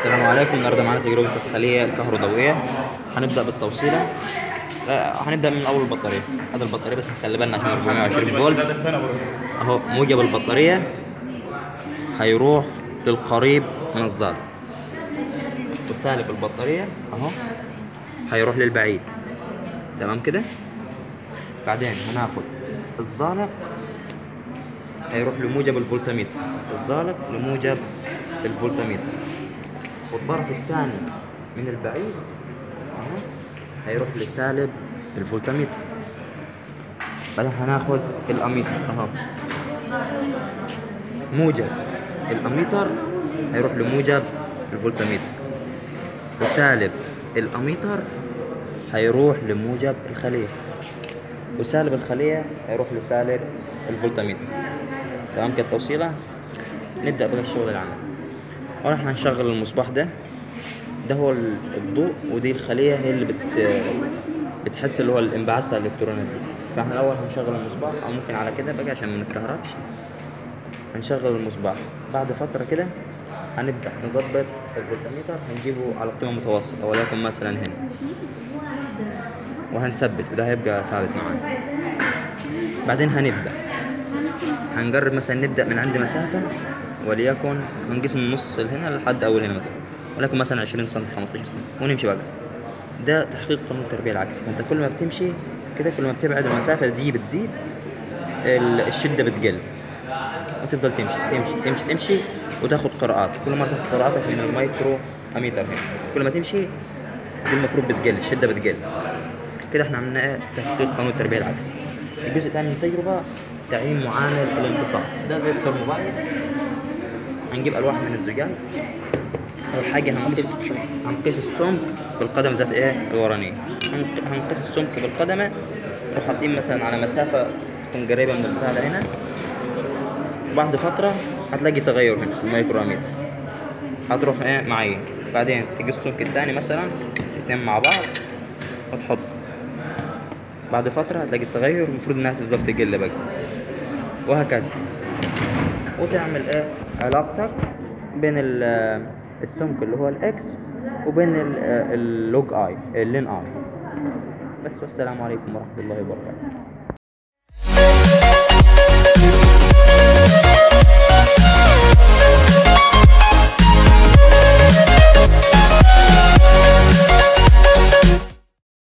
السلام عليكم النهارده معانا تجربة الخلية الكهروضوئية هنبدأ بالتوصيلة لا، هنبدأ من أول البطارية هذا البطارية بس نخلي بالنا عشان 420 فولت أهو موجب البطارية هيروح للقريب من الزالق وسالب البطارية أهو هيروح للبعيد تمام كده بعدين هناخد الزالق هيروح لموجب الفولتميتر الزالق لموجب الفولتميتر والطرف الثاني من البعيد اهو هيروح لسالب الفولتميتر بعدين هناخد الاميتر اهو موجب الاميتر هيروح لموجب الفولتميتر وسالب الاميتر هيروح لموجب الخلية وسالب الخلية هيروح لسالب الفولتميتر تمام كده التوصيلة نبدأ بقى الشغل العملي أولا احنا هنشغل المصباح ده ده هو ال- الضوء ودي الخلية هي اللي بت بتحس اللي هو الانبعاث بتاع الالكترونات دي فاحنا الأول هنشغل المصباح أو ممكن على كده بقى عشان ما نتكهربش هنشغل المصباح بعد فترة كده هنبدأ نظبط الفولتميتر هنجيبه على قيمة متوسطة وليكن مثلا هنا وهنثبت وده هيبقى ثابت معانا بعدين هنبدأ هنجرب مثلا نبدأ من عند مسافة وليكن هنقيس من نص هنا لحد أول هنا مثلا ولكن مثلا 20 سم 15 سم ونمشي بقى ده تحقيق قانون التربية العكسي فأنت كل ما بتمشي كده كل ما بتبعد المسافة دي بتزيد ال- الشدة بتقل وتفضل تمشي تمشي تمشي تمشي وتاخد قراءات كل مرة تاخد قراءاتك من المايكرو اميتر هنا كل ما تمشي دي المفروض بتقل الشدة بتقل كده احنا عملنا ايه تحقيق قانون التربية العكسي الجزء الثاني من التجربة تعيين معامل الامتصاص ده زي السيرموبايل هنجيب ألواح من الزجاج أول حاجة هنقيس هنقيس السمك بالقدم ذات ايه الورانية هنق- هنقيس السمك بالقدمة نروح حاطين مثلا على مسافة تكون قريبة من البتاع ده هنا بعد فترة هتلاقي تغير هنا في الميكرومتر هتروح ايه معين بعدين تقيس السمك التاني مثلا اتنين مع بعض وتحط بعد فترة هتلاقي التغير المفروض انها تفضل تقل بقى وهكذا وتعمل ايه علاقتك بين ال- السمك اللي هو الاكس وبين ال- اللوج اي اللين اي بس والسلام عليكم ورحمة الله وبركاته